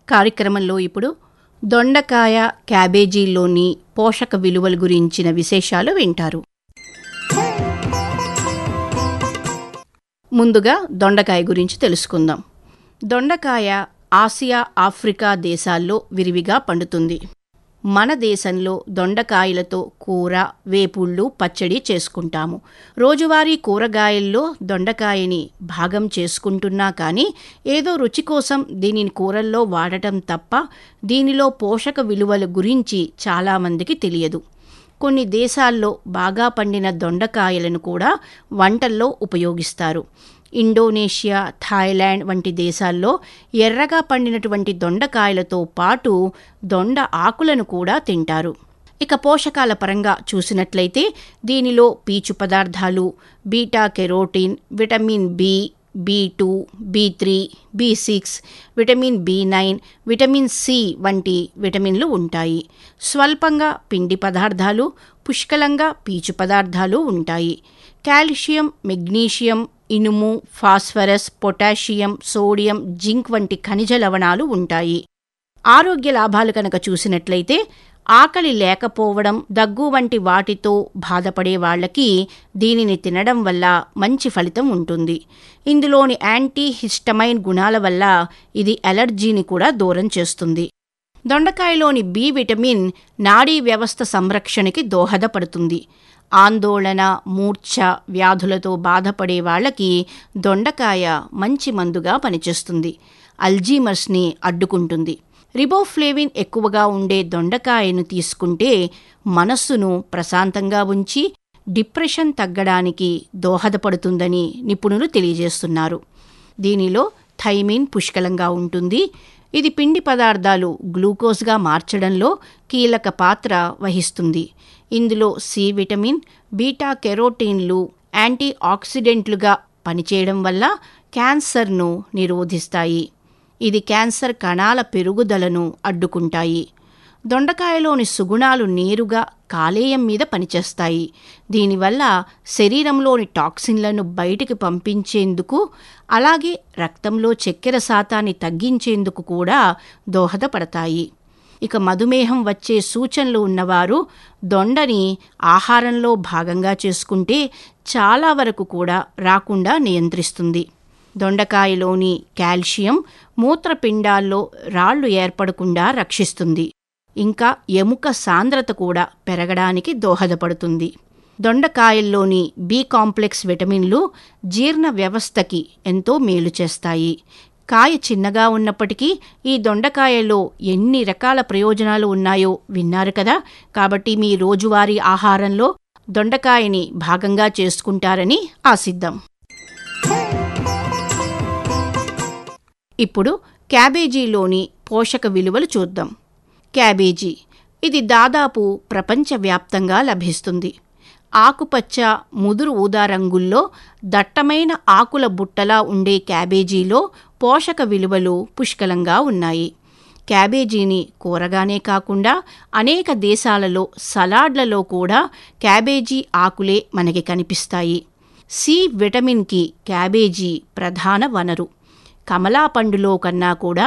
కార్యక్రమంలో ఇప్పుడు దొండకాయ క్యాబేజీలోని పోషక విలువల గురించిన విశేషాలు వింటారు ముందుగా దొండకాయ గురించి తెలుసుకుందాం దొండకాయ ఆసియా ఆఫ్రికా దేశాల్లో విరివిగా పండుతుంది మన దేశంలో దొండకాయలతో కూర వేపుళ్ళు పచ్చడి చేసుకుంటాము రోజువారీ కూరగాయల్లో దొండకాయని భాగం చేసుకుంటున్నా కానీ ఏదో రుచి కోసం దీనిని కూరల్లో వాడటం తప్ప దీనిలో పోషక విలువల గురించి చాలామందికి తెలియదు కొన్ని దేశాల్లో బాగా పండిన దొండకాయలను కూడా వంటల్లో ఉపయోగిస్తారు ఇండోనేషియా థాయిలాండ్ వంటి దేశాల్లో ఎర్రగా పండినటువంటి దొండకాయలతో పాటు దొండ ఆకులను కూడా తింటారు ఇక పోషకాల పరంగా చూసినట్లయితే దీనిలో పీచు పదార్థాలు beta carotene vitamin B B two B three B six vitamin B nine vitamin C వంటి విటమిన్లు ఉంటాయి స్వల్పంగా పిండి పదార్థాలు పుష్కలంగా పీచు పదార్థాలు ఉంటాయి కాల్షియం మెగ్నీషియం ఇనుము ఫాస్ఫరస్ పొటాషియం సోడియం జింక్ వంటి ఖనిజ లవణాలు ఉంటాయి ఆరోగ్య లాభాలు కనుక చూసినట్లయితే ఆకలి లేకపోవడం దగ్గు వంటి వాటితో బాధపడే వాళ్ళకి దీనిని తినడం వల్ల మంచి ఫలితం ఉంటుంది ఇందులోని యాంటీ హిస్టమైన్ గుణాల వల్ల ఇది అలర్జీని కూడా దూరం చేస్తుంది దొండకాయలోని బి విటమిన్ నాడీ వ్యవస్థ సంరక్షణకి దోహదపడుతుంది ఆందోళన మూర్ఛ వ్యాధులతో బాధపడే వాళ్ళకి దొండకాయ మంచి మందుగా పనిచేస్తుంది అల్జీమర్స్ని అడ్డుకుంటుంది రిబోఫ్లేవిన్ ఎక్కువగా ఉండే దొండకాయను తీసుకుంటే మనస్సును ప్రశాంతంగా ఉంచి డిప్రెషన్ తగ్గడానికి దోహదపడుతుందని నిపుణులు తెలియజేస్తున్నారు దీనిలో థైమిన్ పుష్కలంగా ఉంటుంది ఇది పిండి పదార్థాలు గ్లూకోజ్గా మార్చడంలో కీలక పాత్ర వహిస్తుంది ఇందులో సి విటమిన్ బీటా కెరోటీన్లు యాంటీ ఆక్సిడెంట్లుగా పనిచేయడం వల్ల క్యాన్సర్ను నిరోధిస్తాయి ఇది క్యాన్సర్ కణాల పెరుగుదలను అడ్డుకుంటాయి దొండకాయలోని సుగుణాలు నేరుగా కాలేయం మీద పనిచేస్తాయి దీనివల్ల శరీరంలోని టాక్సిన్లను బయటికి పంపించేందుకు అలాగే రక్తంలో చక్కెర శాతాన్ని తగ్గించేందుకు కూడా దోహదపడతాయి ఇక మధుమేహం వచ్చే సూచనలు ఉన్నవారు దొండని ఆహారంలో భాగంగా చేసుకుంటే చాలా వరకు కూడా రాకుండా నియంత్రిస్తుంది దొండకాయలోని కాల్షియం మూత్రపిండాల్లో రాళ్లు ఏర్పడకుండా రక్షిస్తుంది ఇంకా ఎముక సాంద్రత కూడా పెరగడానికి దోహదపడుతుంది దొండకాయల్లోని బి కాంప్లెక్స్ విటమిన్లు జీర్ణ వ్యవస్థకి ఎంతో మేలు చేస్తాయి కాయ చిన్నగా ఉన్నప్పటికీ ఈ దొండకాయలో ఎన్ని రకాల ప్రయోజనాలు ఉన్నాయో విన్నారు కదా కాబట్టి మీ రోజువారీ ఆహారంలో దొండకాయని భాగంగా చేసుకుంటారని ఆశిద్దాం ఇప్పుడు క్యాబేజీలోని పోషక విలువలు చూద్దాం క్యాబేజీ ఇది దాదాపు ప్రపంచవ్యాప్తంగా లభిస్తుంది ఆకుపచ్చ ముదురు ఊదా రంగుల్లో దట్టమైన ఆకుల బుట్టలా ఉండే క్యాబేజీలో పోషక విలువలు పుష్కలంగా ఉన్నాయి క్యాబేజీని కూరగానే కాకుండా అనేక దేశాలలో సలాడ్లలో కూడా క్యాబేజీ ఆకులే మనకి కనిపిస్తాయి సి విటమిన్కి క్యాబేజీ ప్రధాన వనరు కమలా పండులో కన్నా కూడా